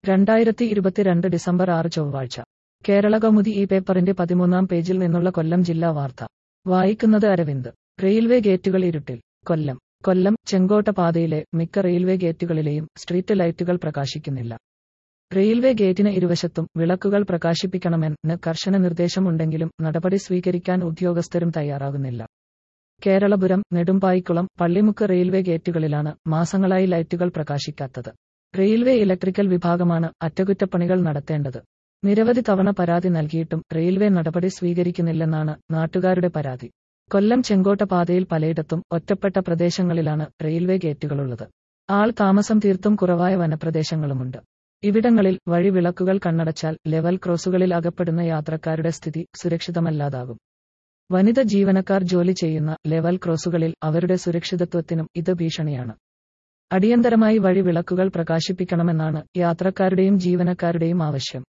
രണ്ടായിരത്തി ഇരുപത്തിരണ്ട് ഡിസംബർ ആറ് ചൊവ്വാഴ്ച കേരള കൗമുദി ഈ പേപ്പറിന്റെ പതിമൂന്നാം പേജിൽ നിന്നുള്ള കൊല്ലം ജില്ലാ വാർത്ത വായിക്കുന്നത് അരവിന്ദ് റെയിൽവേ ഗേറ്റുകൾ ഇരുട്ടിൽ കൊല്ലം കൊല്ലം ചെങ്കോട്ട പാതയിലെ മിക്ക റെയിൽവേ ഗേറ്റുകളിലെയും സ്ട്രീറ്റ് ലൈറ്റുകൾ പ്രകാശിക്കുന്നില്ല റെയിൽവേ ഗേറ്റിന് ഇരുവശത്തും വിളക്കുകൾ പ്രകാശിപ്പിക്കണമെന്ന് കർശന നിർദ്ദേശമുണ്ടെങ്കിലും നടപടി സ്വീകരിക്കാൻ ഉദ്യോഗസ്ഥരും തയ്യാറാകുന്നില്ല കേരളപുരം നെടുമ്പായിക്കുളം പള്ളിമുക്ക് റെയിൽവേ ഗേറ്റുകളിലാണ് മാസങ്ങളായി ലൈറ്റുകൾ പ്രകാശിക്കാത്തത് റെയിൽവേ ഇലക്ട്രിക്കൽ വിഭാഗമാണ് അറ്റകുറ്റപ്പണികൾ നടത്തേണ്ടത് നിരവധി തവണ പരാതി നൽകിയിട്ടും റെയിൽവേ നടപടി സ്വീകരിക്കുന്നില്ലെന്നാണ് നാട്ടുകാരുടെ പരാതി കൊല്ലം ചെങ്കോട്ട പാതയിൽ പലയിടത്തും ഒറ്റപ്പെട്ട പ്രദേശങ്ങളിലാണ് റെയിൽവേ ഗേറ്റുകളുള്ളത് ആൾ താമസം തീർത്തും കുറവായ വനപ്രദേശങ്ങളുമുണ്ട് ഇവിടങ്ങളിൽ വഴിവിളക്കുകൾ കണ്ണടച്ചാൽ ലെവൽ ക്രോസുകളിൽ അകപ്പെടുന്ന യാത്രക്കാരുടെ സ്ഥിതി സുരക്ഷിതമല്ലാതാകും വനിത ജീവനക്കാർ ജോലി ചെയ്യുന്ന ലെവൽ ക്രോസുകളിൽ അവരുടെ സുരക്ഷിതത്വത്തിനും ഇത് ഭീഷണിയാണ് അടിയന്തരമായി വഴിവിളക്കുകൾ പ്രകാശിപ്പിക്കണമെന്നാണ് യാത്രക്കാരുടെയും ജീവനക്കാരുടെയും ആവശ്യം